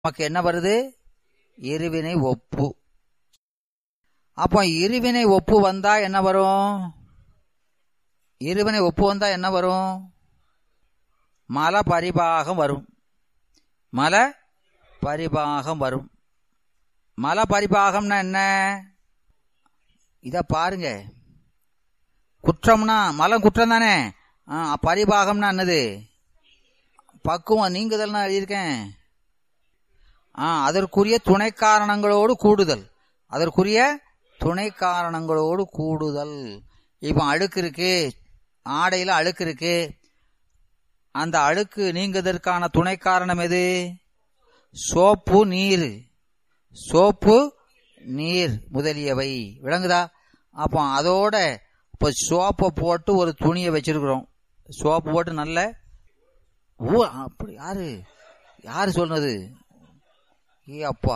நமக்கு என்ன வருது இருவினை ஒப்பு அப்போ இருவினை ஒப்பு வந்தா என்ன வரும் இருவினை ஒப்பு வந்தா என்ன வரும் மல பரிபாகம் வரும் மல பரிபாகம் வரும் மல பரிபாகம்னா என்ன இத பாருங்க குற்றம்னா மலம் குற்றம் தானே ஆ, பரிபாகம்னா என்னது பக்குவம் நீங்குதல்னா எழுதியிருக்கேன் ஆ அதற்குரிய துணை காரணங்களோடு கூடுதல் அதற்குரிய துணை காரணங்களோடு கூடுதல் இப்போ அழுக்கு இருக்கு ஆடையில அழுக்கு இருக்கு அந்த அழுக்கு நீங்குவதற்கான துணை காரணம் எது சோப்பு நீர் சோப்பு நீர் முதலியவை விளங்குதா அப்போ அதோட இப்போ சோப்பை போட்டு ஒரு துணியை வச்சிருக்கிறோம் சோப்பு போட்டு நல்ல ஊ அப்படி யாரு யாரு சொன்னது ஏ அப்பா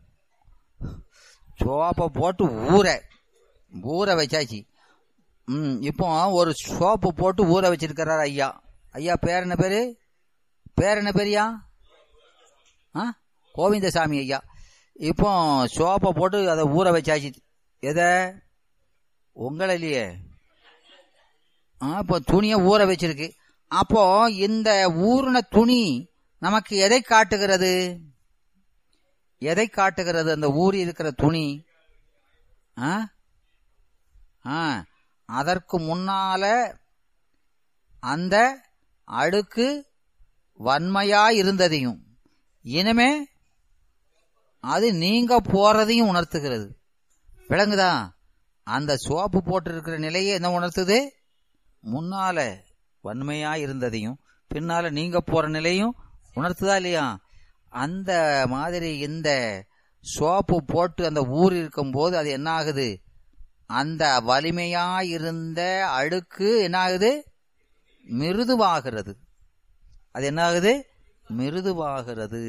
சோப்பை போட்டு ஊற ஊற வச்சாச்சு ம் இப்போ ஒரு சோப்பு போட்டு ஊற வச்சிருக்கிறார் ஐயா ஐயா பேர் என்ன பேரு பேர் என்ன பேரியா ஆ கோவிந்தசாமி ஐயா இப்போ சோப்பை போட்டு அதை ஊற வச்சாச்சு எதை உங்களை இல்லையே ஆ இப்போ துணியை ஊற வச்சிருக்கு அப்போ இந்த ஊறின துணி நமக்கு எதை காட்டுகிறது எதை காட்டுகிறது அந்த ஊறி இருக்கிற துணி ஆ ஆ அதற்கு முன்னால அந்த அடுக்கு வன்மையா இருந்ததையும் இனிமே அது நீங்க போறதையும் உணர்த்துகிறது விளங்குதா அந்த சோப்பு போட்டு இருக்கிற நிலையை என்ன உணர்த்துது முன்னால வன்மையா இருந்ததையும் பின்னால நீங்க போற நிலையும் உணர்த்துதா இல்லையா அந்த மாதிரி இந்த சோப்பு போட்டு அந்த ஊர் இருக்கும்போது அது என்ன ஆகுது அந்த வலிமையா இருந்த அழுக்கு என்ன ஆகுது மிருதுவாகிறது அது என்ன ஆகுது மிருதுவாகிறது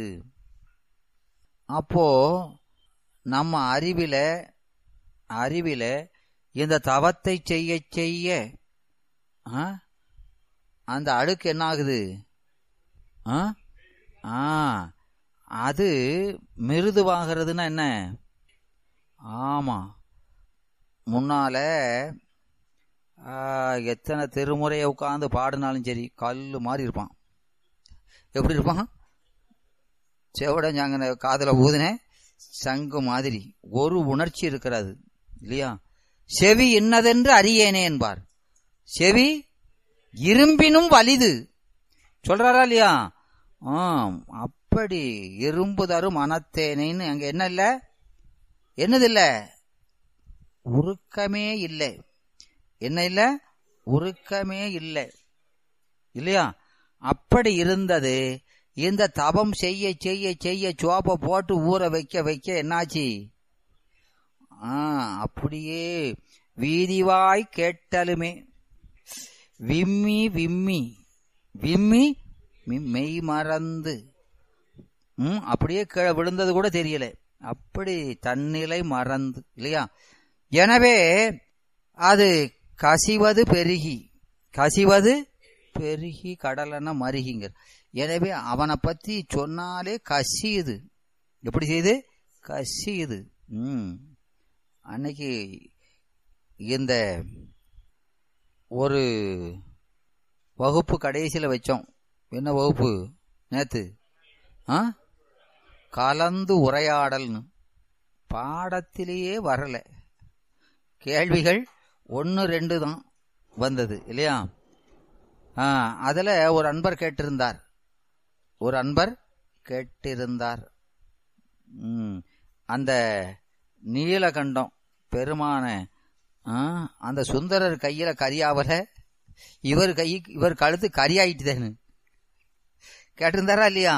அப்போ நம்ம அறிவில அறிவில இந்த தவத்தை செய்ய செய்ய ஆ, அந்த அழுக்கு என்ன ஆகுது ஆ ஆ அது மிருதுவாகிறதுன்னா என்ன ஆமா முன்னால ஆ, எத்தனை திருமுறையை உட்காந்து பாடினாலும் சரி கல்லு மாதிரி இருப்பான் எப்படி இருப்பான் செவடஞ்சாங்கன காதுல ஊதுன சங்கு மாதிரி ஒரு உணர்ச்சி இருக்கிறது இல்லையா செவி இன்னதென்று அறியேனே என்பார் செவி இரும்பினும் வலிது சொல்றாரா இல்லையா ஆம் அப்படி இரும்பு தரும் மனத்தேனேன்னு அங்க என்ன இல்ல என்னது இல்ல உருக்கமே இல்லை என்ன இல்ல உருக்கமே இல்லை இல்லையா அப்படி இருந்தது இந்த தவம் செய்ய செய்ய செய்ய சோப்பை போட்டு ஊற வைக்க வைக்க என்னாச்சு ஆ அப்படியே வீதிவாய் கேட்டலுமே விம்மி விம்மி விம்மி மி- மெய் மறந்து ம் அப்படியே கீழே விழுந்தது கூட தெரியல அப்படி தன்னிலை மறந்து இல்லையா எனவே அது கசிவது பெருகி கசிவது பெருகி கடலென மருகிங்க எனவே அவனை பத்தி சொன்னாலே கசியுது எப்படி செய்யுது கசியுது ம் அன்னைக்கு இந்த ஒரு வகுப்பு கடைசியில் வச்சோம் என்ன வகுப்பு நேத்து ஆ கலந்து உரையாடல்னு பாடத்திலேயே வரல கேள்விகள் ஒன்று ரெண்டு தான் வந்தது இல்லையா ஆ அதில் ஒரு அன்பர் கேட்டிருந்தார் ஒரு அன்பர் கேட்டிருந்தார் ம், அந்த நீலகண்டம் பெருமான ஆ, அந்த சுந்தரர் கையில கரியாவல இவர் கை இவர் கழுத்து கரியாயிட்டுதேன்னு கேட்டிருந்தாரா இல்லையா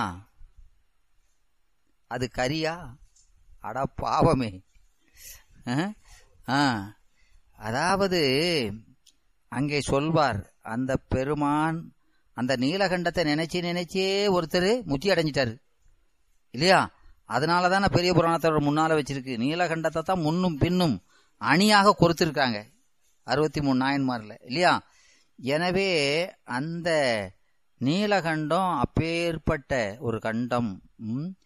அது கரியா அட பாவமே ஆ? ஆ. அதாவது அங்கே சொல்வார் அந்த பெருமான் அந்த நீலகண்டத்தை நினைச்சு நினைச்சே ஒருத்தர் முத்தி அடைஞ்சிட்டாரு இல்லையா அதனால தானே பெரிய புராணத்தோட முன்னால வச்சிருக்கு நீலகண்டத்தை தான் முன்னும் பின்னும் அணியாக கொடுத்திருக்காங்க அறுபத்தி மூணு நாயன்மார்ல இல்லையா எனவே அந்த நீலகண்டம் அப்பேற்பட்ட ஒரு கண்டம் ம்,